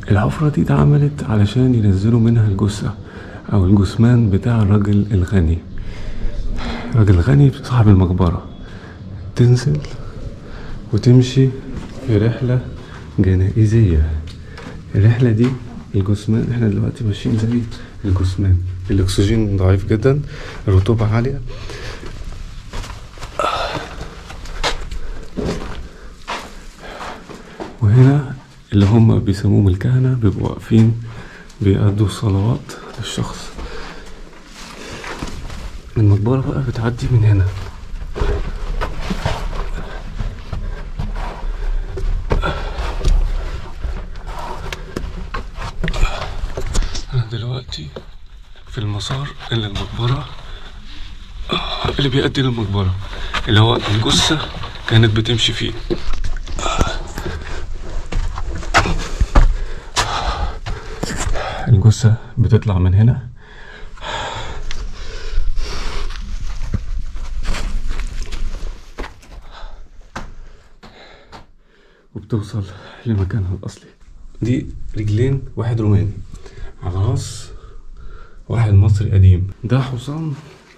الحفرة دي اتعملت علشان ينزلوا منها الجثة أو الجثمان بتاع الراجل الغني راجل غني صاحب المقبرة تنزل وتمشي في رحلة جنائزية الرحلة دي الجثمان احنا دلوقتي ماشيين زي الجثمان الأكسجين ضعيف جدا الرطوبة عالية وهنا اللي هم بيسموهم الكهنة بيبقوا واقفين بيأدوا صلوات للشخص المقبرة بقى بتعدي من هنا أنا دلوقتي في المسار اللي المقبرة اللي بيؤدي للمقبرة اللي هو الجثة كانت بتمشي فيه الجثة بتطلع من هنا وبتوصل لمكانها الأصلي دي رجلين واحد روماني على راس واحد مصري قديم ده حصان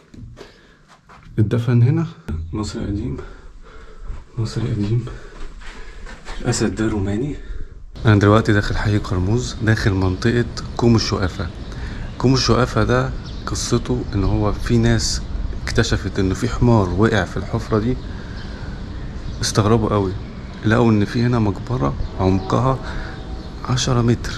اتدفن هنا مصري قديم مصري قديم الأسد ده روماني أنا دلوقتي داخل حي قرموز داخل منطقة كوم الشقافة كوم الشقافة ده قصته إن هو في ناس اكتشفت إن في حمار وقع في الحفرة دي استغربوا قوي لقوا إن في هنا مقبرة عمقها عشرة متر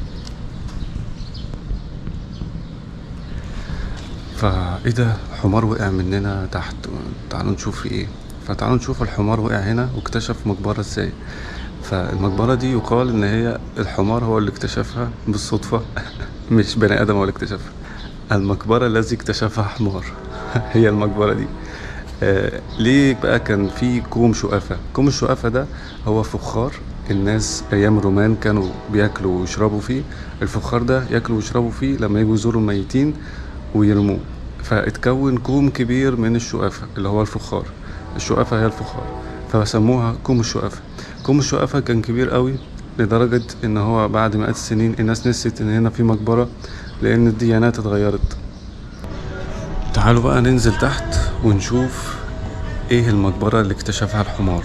فايه ده حمار وقع مننا تحت تعالوا نشوف في ايه فتعالوا نشوف الحمار وقع هنا واكتشف مقبرة ازاي فالمقبرة دي يقال ان هي الحمار هو اللي اكتشفها بالصدفة مش بني ادم هو اللي اكتشفها المقبرة الذي اكتشفها حمار هي المقبرة دي آه ليه بقى كان في كوم شقافة كوم الشقافة ده هو فخار الناس ايام الرومان كانوا بياكلوا ويشربوا فيه الفخار ده ياكلوا ويشربوا فيه لما يجوا يزوروا الميتين ويرموه فاتكون كوم كبير من الشقافة اللي هو الفخار الشقافة هي الفخار فسموها كوم الشقافة كوم الشقافة كان كبير قوي لدرجة ان هو بعد مئات السنين الناس نسيت ان هنا في مقبرة لان الديانات اتغيرت تعالوا بقى ننزل تحت ونشوف ايه المقبرة اللي اكتشفها الحمار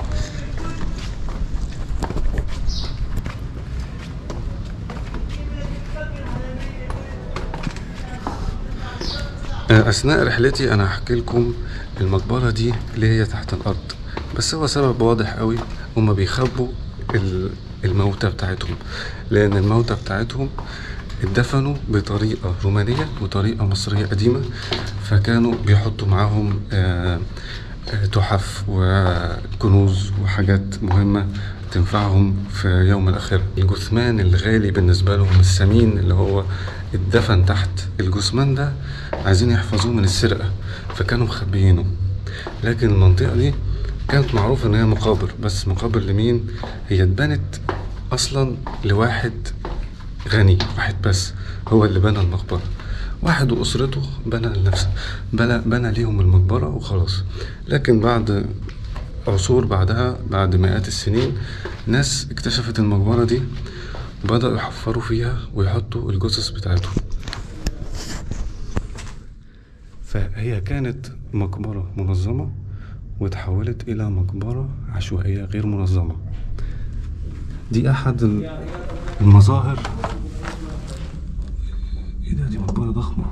أثناء رحلتي أنا هحكي لكم المقبرة دي ليه هي تحت الأرض بس هو سبب واضح قوي هما بيخبوا ال- الموتى بتاعتهم لأن الموتى بتاعتهم اتدفنوا بطريقة رومانية وطريقة مصرية قديمة فكانوا بيحطوا معاهم آه، آه، تحف وكنوز وحاجات مهمة تنفعهم في يوم الآخرة الجثمان الغالي بالنسبة لهم الثمين اللي هو اتدفن تحت الجثمان ده عايزين يحفظوه من السرقة فكانوا مخبيينه لكن المنطقة دي كانت معروفة إن هي مقابر بس مقابر لمين؟ هي اتبنت أصلا لواحد غني واحد بس هو اللي بنى المقبرة واحد وأسرته بنى لنفسه بنى, بنى ليهم المقبرة وخلاص لكن بعد عصور بعدها بعد مئات السنين ناس اكتشفت المقبرة دي بدأوا يحفروا فيها ويحطوا الجثث بتاعتهم فهي كانت مقبرة منظمة وتحولت إلى مقبرة عشوائية غير منظمة دي أحد ال- المظاهر إيه ده دي مقبرة ضخمة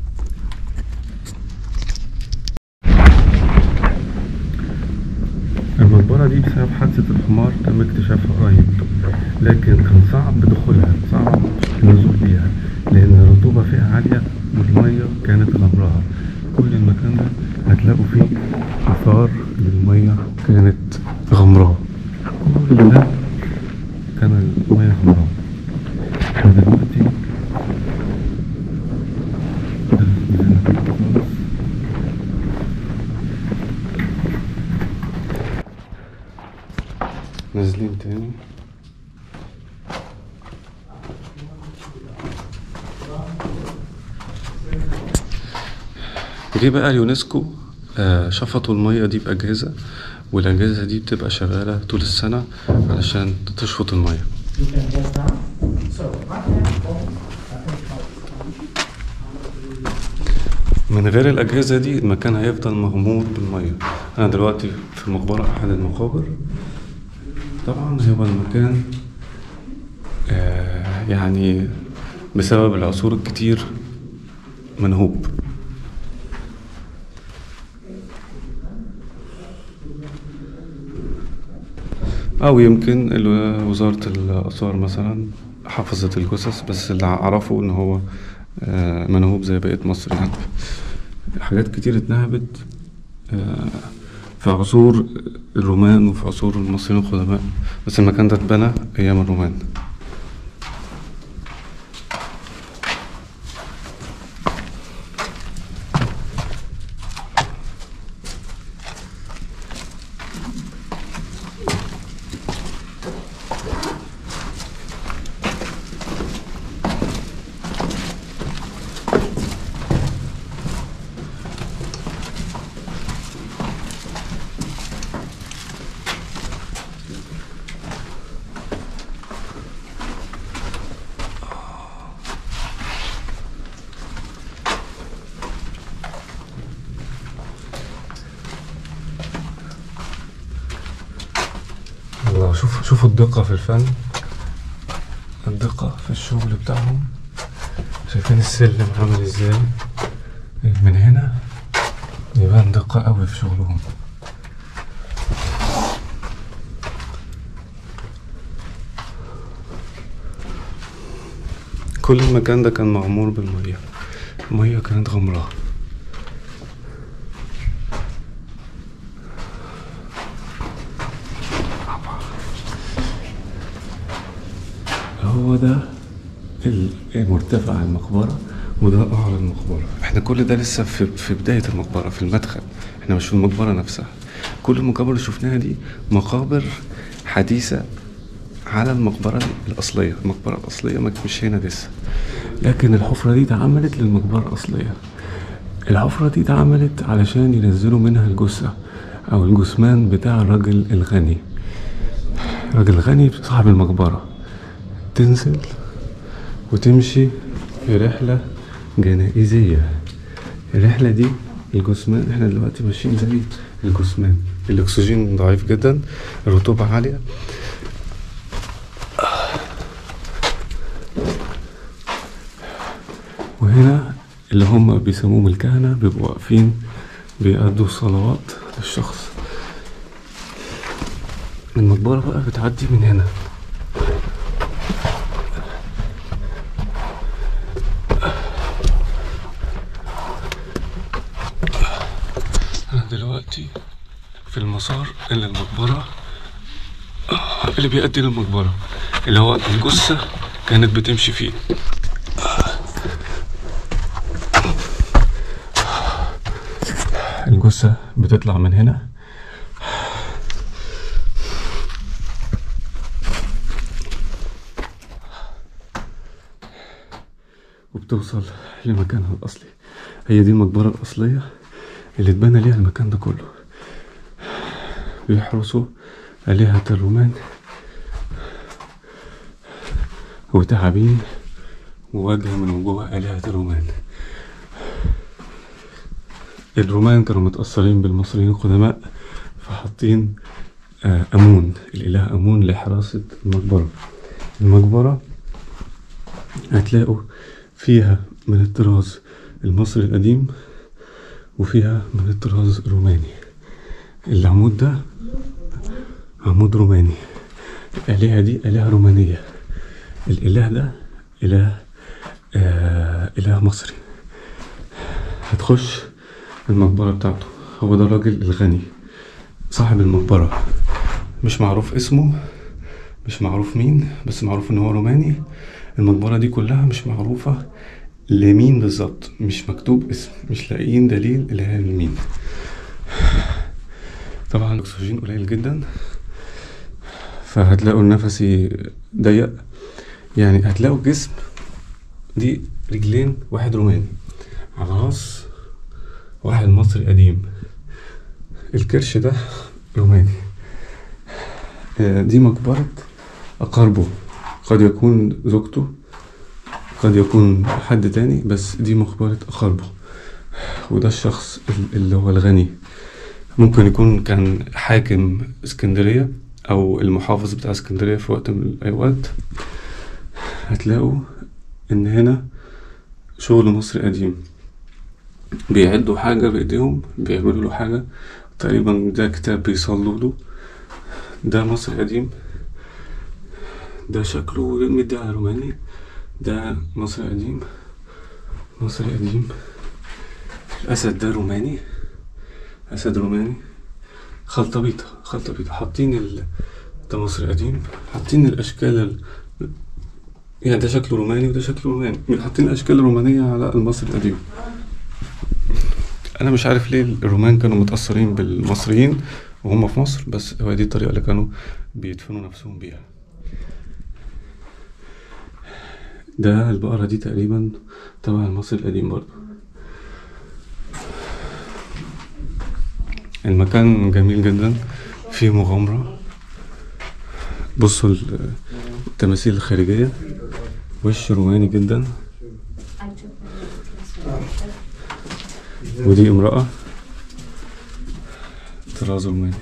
المقبرة دي بسبب حادثة الحمار تم اكتشافها قريب لكن كان صعب دخولها صعب النزول فيها لأن الرطوبة فيها عالية والمية كانت غمراء كل المكان ده هتلاقوا فيه آثار للمية كانت غمراء كل ده كان المية غمراء احنا دلوقتي ده نزلنا تحت خالص نازلين تاني جه بقى اليونسكو آه، شفطوا المية دي بأجهزة والأجهزة دي بتبقى شغالة طول السنة علشان تشفط المية You can just now. من غير الأجهزة دي المكان هيفضل مغمور بالمية أنا دلوقتي في مقبرة أحد المقابر طبعا هو المكان آه يعني بسبب العصور الكتير منهوب أو يمكن ال- وزارة الآثار مثلا حفظت الجثث بس اللي عرفوا إن هو آه، منهوب زي بقية مصر يعني حاجات كتير اتنهبت آه، في عصور الرومان وفي عصور المصريين القدماء بس المكان ده اتبنى أيام الرومان الله شوف شوفوا الدقة في الفن الدقة في الشغل بتاعهم شايفين السلم عامل ازاي من هنا يبان دقة قوي في شغلهم كل المكان ده كان معمور بالمية المية كانت غمرة هو ده ال- مرتفع المقبرة وده قعر المقبرة احنا كل ده لسه في, في بداية المقبرة في المدخل احنا مش في المقبرة نفسها كل المقابر اللي شفناها دي مقابر حديثة على المقبرة الأصلية المقبرة الأصلية ما- مش هنا لسه لكن الحفرة دي اتعملت للمقبرة الأصلية الحفرة دي اتعملت علشان ينزلوا منها الجثة أو الجثمان بتاع الراجل الغني راجل غني صاحب المقبرة تنزل وتمشي في رحلة جنائزية الرحلة دي الجثمان احنا دلوقتي ماشيين زي الجثمان الأكسجين ضعيف جدا الرطوبة عالية وهنا اللي هم بيسموهم الكهنة بيبقوا واقفين بيأدوا صلوات للشخص المقبرة بقى بتعدي من هنا أنا دلوقتي في المسار اللي المقبرة اللي بيؤدي للمقبرة اللي هو الجثة كانت بتمشي فيه الجثة بتطلع من هنا وبتوصل لمكانها الأصلي هي دي المقبرة الأصلية اللي اتبنى ليها المكان ده كله بيحرسوا آلهة الرومان وتعابين وواجهة من وجوه آلهة الرومان الرومان كانوا متأثرين بالمصريين القدماء فحاطين آه، أمون الإله أمون لحراسة المقبرة المقبرة هتلاقوا فيها من الطراز المصري القديم وفيها من الطراز الروماني العمود ده عمود روماني الآلهة دي آلهة رومانية الإله ده إله آه إله مصري هتخش المقبرة بتاعته هو ده الراجل الغني صاحب المقبرة مش معروف اسمه مش معروف مين بس معروف ان هو روماني المقبرة دي كلها مش معروفة لمين بالظبط مش مكتوب اسم مش لاقيين دليل اللي هي لمين طبعا الاكسجين قليل جدا فهتلاقوا نفسي ضيق يعني هتلاقوا الجسم دي رجلين واحد روماني على راس واحد مصري قديم الكرش ده روماني آه، دي مقبرة أقاربه قد يكون زوجته قد يكون حد تاني بس دي مقبرة أقاربه وده الشخص ال- اللي هو الغني ممكن يكون كان حاكم اسكندرية أو المحافظ بتاع اسكندرية في وقت من الأوقات هتلاقوا إن هنا شغل مصري قديم بيعدوا حاجة بإيديهم بيعملوا له حاجة تقريبا ده كتاب بيصلوا له ده مصري قديم ده شكله مدي على روماني ده مصري قديم مصري قديم الأسد ده روماني أسد روماني خلطبيطة خلطبيطة حاطين ال... ده مصري قديم حاطين الأشكال ال... يعني ده شكله روماني وده شكله روماني حاطين الأشكال الرومانية على المصري القديم أنا مش عارف ليه الرومان كانوا متأثرين بالمصريين وهم في مصر بس هو دي الطريقة اللي كانوا بيدفنوا نفسهم بيها ده البقرة دي تقريبا تبع المصري القديم برضه المكان جميل جدا فيه مغامرة بصوا ال- التماثيل الخارجية وش روماني جدا ودي امرأة طراز روماني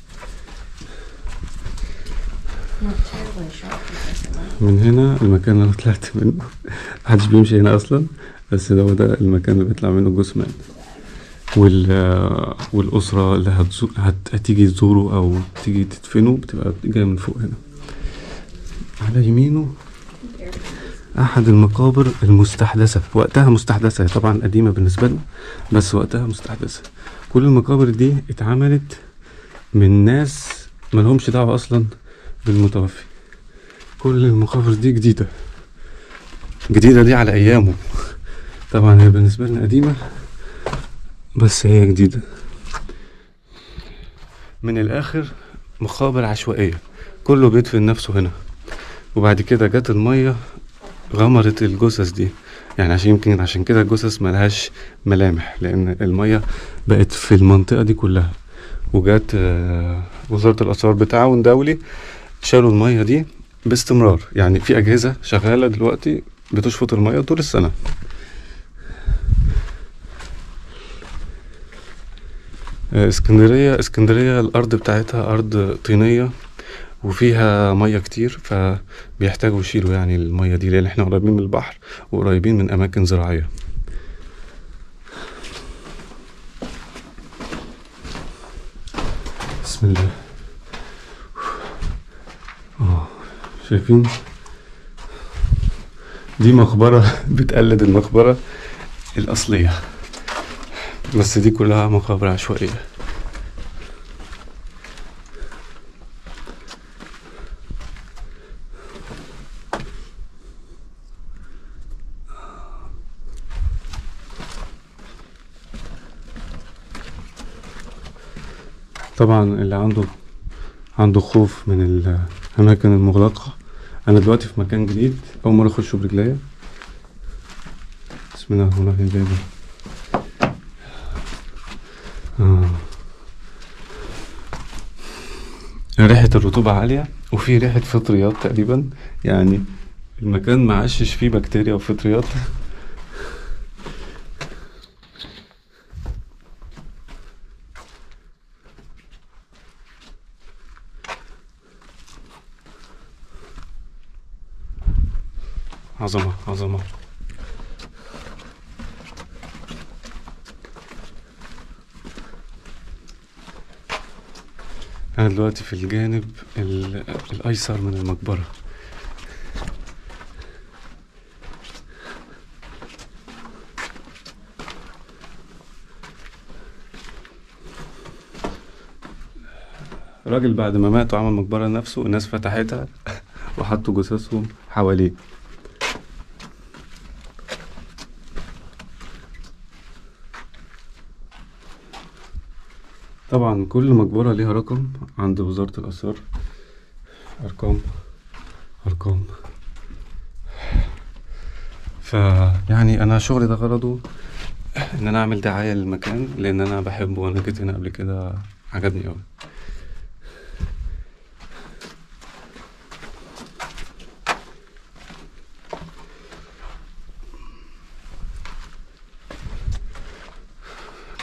من هنا المكان اللي انا طلعت منه محدش بيمشي هنا اصلا بس ده هو ده المكان اللي بيطلع منه الجثمان وال والأسرة اللي هتزو... هت... هتيجي تزوره أو تيجي تدفنه بتبقى جاية من فوق هنا على يمينه أحد المقابر المستحدثة وقتها مستحدثة هي طبعا قديمة بالنسبة لنا بس وقتها مستحدثة كل المقابر دي اتعملت من ناس ملهمش دعوة أصلا بالمتوفي كل المقابر دي جديدة جديدة دي على أيامه طبعا هي بالنسبة لنا قديمة بس هي جديدة من الآخر مقابر عشوائية كله بيدفن نفسه هنا وبعد كده جت المية غمرت الجثث دي يعني عشان يمكن عشان كده الجثث ملهاش ملامح لأن المية بقت في المنطقة دي كلها وجات آه، وزارة الآثار بتعاون دولي شالوا المية دي باستمرار يعني في أجهزة شغالة دلوقتي بتشفط المية طول السنة آه، اسكندرية اسكندرية الأرض بتاعتها أرض طينية وفيها مية كتير فبيحتاجوا يشيلوا يعني المية دي لأن احنا قريبين من البحر وقريبين من أماكن زراعية بسم الله اه شايفين دي مقبرة بتقلد المقبرة الأصلية بس دي كلها مقابر عشوائية طبعا اللي عنده عنده خوف من الأماكن المغلقة أنا دلوقتي في مكان جديد أول مرة أخشه برجليا بسم الله الرحمن الرحيم جايبه آه. ريحة الرطوبة عالية وفي ريحة فطريات تقريبا يعني المكان ما عاشش فيه بكتيريا وفطريات عظمة عظمة أنا دلوقتي في الجانب ال- الأيسر من المقبرة راجل بعد ما مات وعمل مقبرة لنفسه الناس فتحتها وحطوا جثثهم حواليه طبعا كل مقبرة ليها رقم عند وزارة الآثار أرقام أرقام فيعني أنا شغلي ده غرضه إن أنا أعمل دعاية للمكان لأن أنا بحبه وأنا جيت هنا قبل كده عجبني أوي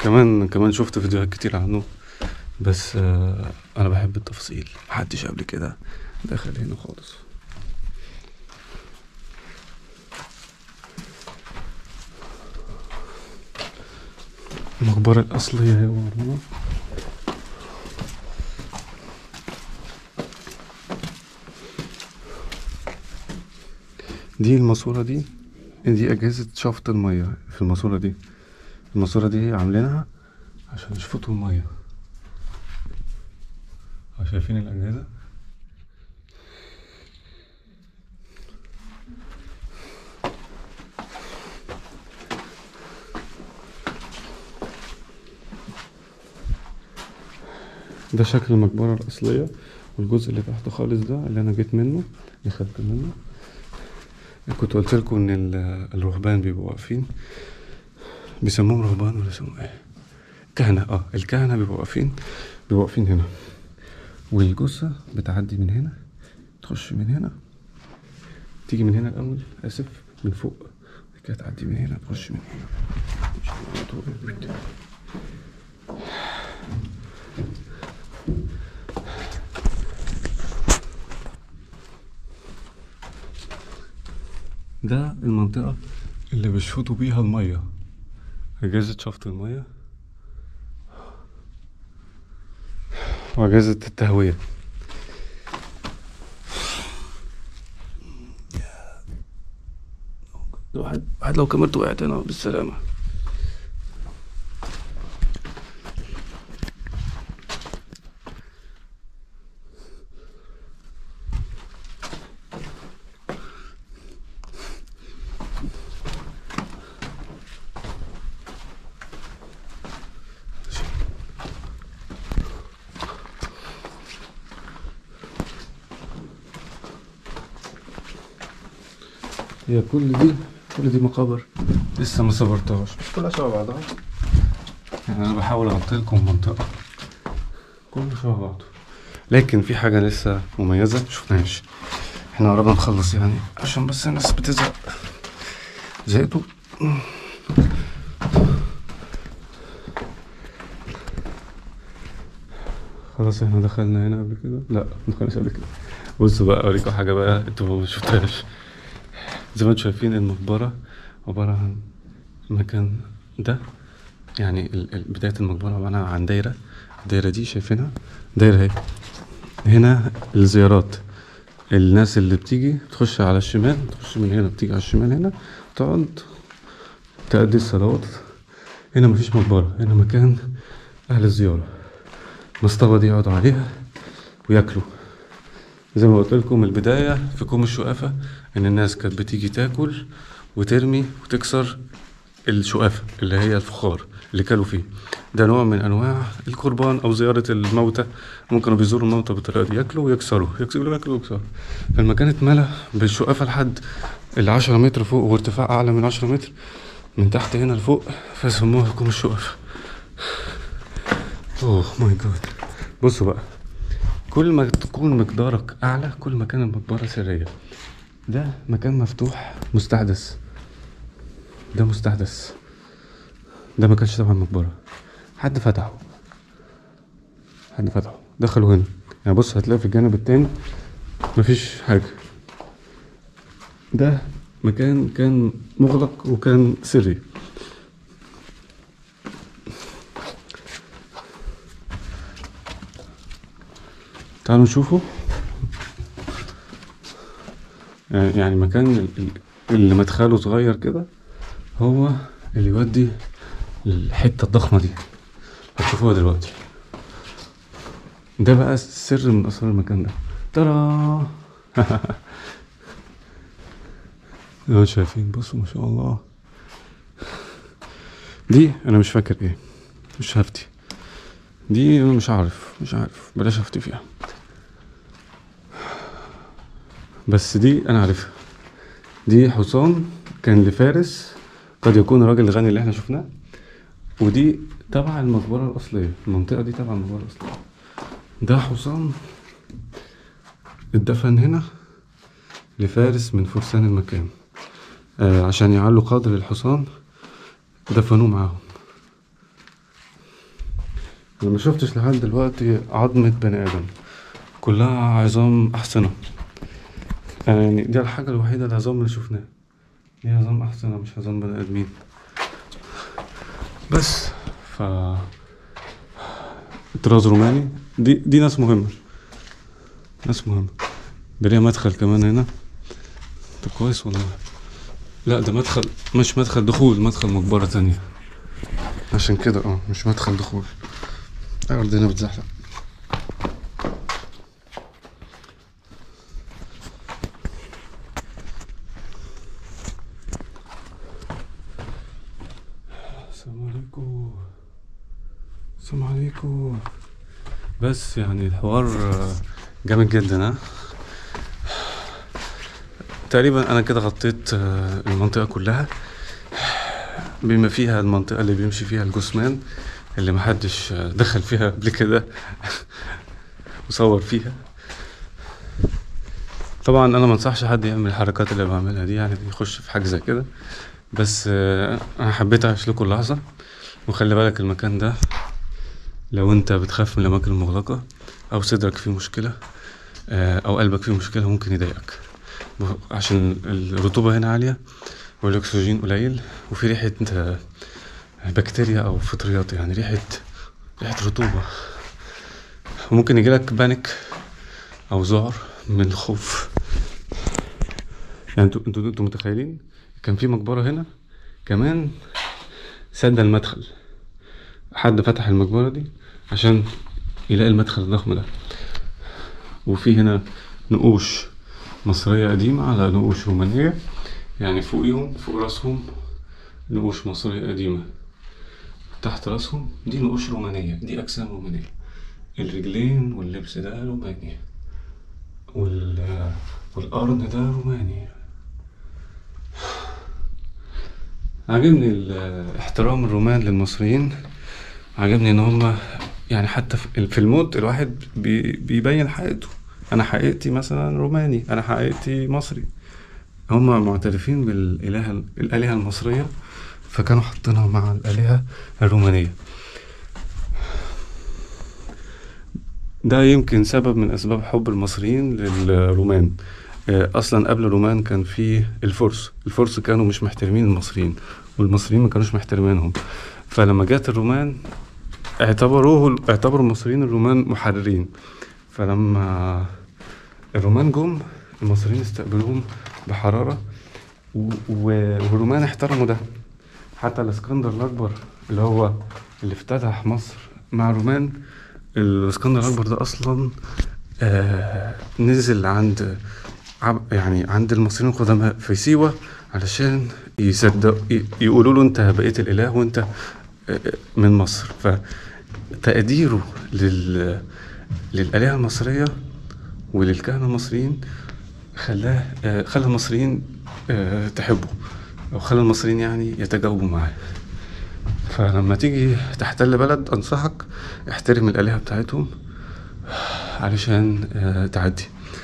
كمان كمان شفت فيديوهات كتير عنه بس آه انا بحب التفاصيل محدش قبل كده دخل هنا خالص المقبرة الأصلية هي ورانا دي الماسورة دي دي أجهزة شفط المية في الماسورة دي الماسورة دي عاملينها عشان يشفطوا المية أهو شايفين الأجهزة ده شكل المقبرة الأصلية والجزء اللي تحت خالص ده اللي أنا جيت منه اللي خدت منه كنت قلت لكم إن ال- الرهبان بيبقوا واقفين بيسموهم رهبان ولا يسموهم إيه؟ كهنة اه الكهنة بيبقوا واقفين بيبقوا واقفين هنا والجثة بتعدي من هنا تخش من هنا تيجي من هنا الأول آسف من فوق بعد كده تعدي من هنا تخش من هنا تمشي على طول. ده المنطقة اللي بيشفطوا بيها المية أجهزة شفط المية وأجهزة التهوية واحد واحد لو كاميرته وقعت هنا بالسلامة هي كل دي كل دي مقابر لسه ما صبرتهاش مش كلها شبه بعضها يعني انا بحاول اغطي لكم منطقة كله شبه بعضه لكن في حاجة لسه مميزة مشفناهاش احنا قربنا نخلص يعني عشان بس الناس بتزهق زهقتوا خلاص احنا دخلنا هنا قبل كده لا ما دخلناش قبل كده بصوا بقى اوريكم حاجة بقى انتوا ما شفتهاش زي ما انتم شايفين المقبرة عبارة عن المكان ده يعني ال- ال- بداية المقبرة عبارة عن دايرة الدايرة دي شايفينها دايرة اهي هنا الزيارات الناس اللي بتيجي تخش على الشمال تخش من هنا بتيجي على الشمال هنا تقعد تأدي الصلوات هنا مفيش مقبرة هنا مكان أهل الزيارة المصطبة دي يقعدوا عليها وياكلوا زي ما قلت لكم البداية في كوم الشقافة إن الناس كانت بتيجي تاكل وترمي وتكسر الشقافة اللي هي الفخار اللي كانوا فيه ده نوع من أنواع القربان أو زيارة الموتى ممكن كانوا بيزوروا الموتى بالطريقة دي ياكلوا ويكسروا يكسروا ياكلوا ويكسروا فالمكان اتملى بالشقافة لحد العشرة متر فوق وارتفاع أعلى من عشرة متر من تحت هنا لفوق فسموها كوم الشقافة اوه ماي جاد بصوا بقى كل ما تكون مقدارك اعلى كل ما كان المقبره سريه ده مكان مفتوح مستحدث ده مستحدث ده ما كانش تبع المقبره حد فتحه حد فتحه دخلوا هنا يعني بص هتلاقي في الجانب التاني مفيش حاجه ده مكان كان مغلق وكان سري تعالوا نشوفه يعني مكان ال- ال- اللي مدخله صغير كده هو اللي يودي الحتة الضخمة دي هتشوفوها دلوقتي ده بقى سر من أسرار المكان ده ترى لو شايفين بصوا ما شاء الله دي أنا مش فاكر إيه مش هفتي دي أنا مش عارف مش عارف بلاش أفتي فيها بس دي انا عارفها دي حصان كان لفارس قد يكون الراجل الغني اللي احنا شفناه ودي تبع المقبرة الأصلية المنطقة دي تبع المقبرة الأصلية ده حصان اتدفن هنا لفارس من فرسان المكان آه عشان يعلوا قدر الحصان دفنوه معاهم انا ما شفتش لحد دلوقتي عظمة بني ادم كلها عظام احصنة يعني دي الحاجة الوحيدة العظام اللي شفناها هي عظام احصنة مش عظام بني ادمين بس ف طراز روماني دي دي ناس مهمة ناس مهمة ده ليها مدخل كمان هنا ده كويس والله لا ده مدخل مش مدخل دخول مدخل مقبرة تانية عشان كده اه مش مدخل دخول الأرض هنا بتزحلق السلام عليكم السلام عليكم بس يعني الحوار آه، جامد جدا ها تقريبا انا كده غطيت آه، المنطقة كلها بما فيها المنطقة اللي بيمشي فيها الجثمان اللي محدش آه، دخل فيها قبل كده وصور فيها طبعا انا ما انصحش حد يعمل الحركات اللي بعملها دي يعني يخش في حاجة زي كده بس آه، انا حبيت اعيش لكم اللحظة وخلي بالك المكان ده لو انت بتخاف من الاماكن المغلقة او صدرك فيه مشكلة آه، او قلبك فيه مشكلة ممكن يضايقك عشان الرطوبة هنا عالية والاكسجين قليل وفي ريحة آه، بكتيريا او فطريات يعني ريحة ريحة رطوبة وممكن يجيلك بانيك او ذعر من الخوف يعني انتوا انتوا انتوا متخيلين كان في مقبرة هنا كمان سد المدخل حد فتح المقبرة دي عشان يلاقي المدخل الضخم ده وفي هنا نقوش مصرية قديمة على نقوش رومانية يعني فوقيهم فوق راسهم نقوش مصرية قديمة تحت راسهم دي نقوش رومانية دي أجسام رومانية الرجلين واللبس ده روماني وال والقرن ده روماني عجبني ال- احترام الرومان للمصريين عجبني ان هم يعني حتى في في الموت الواحد بي بيبين حقيقته انا حقيقتي مثلا روماني انا حقيقتي مصري هم معترفين بالاله الالهه المصريه فكانوا حاطينها مع الالهه الرومانيه ده يمكن سبب من اسباب حب المصريين للرومان آه، اصلا قبل الرومان كان في الفرس الفرس كانوا مش محترمين المصريين والمصريين ما كانوش محترمينهم فلما جت الرومان اعتبروه اعتبروا المصريين الرومان محررين فلما الرومان جم المصريين استقبلوهم بحرارة و- و- والرومان احترموا ده حتى الاسكندر الأكبر اللي هو اللي افتتح مصر مع الرومان الاسكندر الأكبر ده أصلا آه نزل عند عب- يعني عند المصريين القدماء في سيوة علشان يصدق ي- يقولوا له انت بقيت الاله وانت آه، من مصر فتقديره لل للآلهة المصرية وللكهنة المصريين خلاه آه، خلى المصريين آه، تحبه أو خلى المصريين يعني يتجاوبوا معاه فلما تيجي تحتل بلد أنصحك احترم الآلهة بتاعتهم علشان آه، تعدي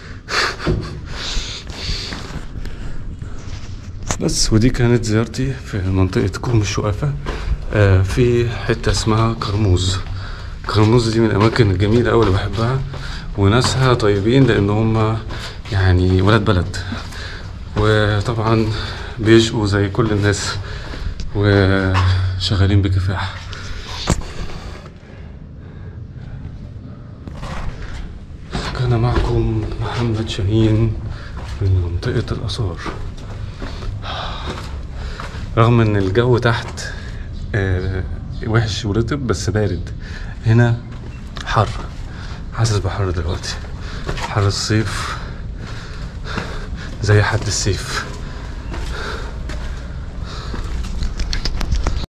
بس ودي كانت زيارتي في منطقة كوم الشقافة آه، في حتة اسمها كرموز كرموز دي من الأماكن الجميلة أوي اللي بحبها وناسها طيبين لأن هم يعني ولاد بلد وطبعا بيشقوا زي كل الناس وشغالين بكفاح كان معكم محمد شاهين من منطقة الآثار رغم ان الجو تحت آه، وحش ورطب بس بارد هنا حر حاسس بحر دلوقتي حر الصيف زي حد الصيف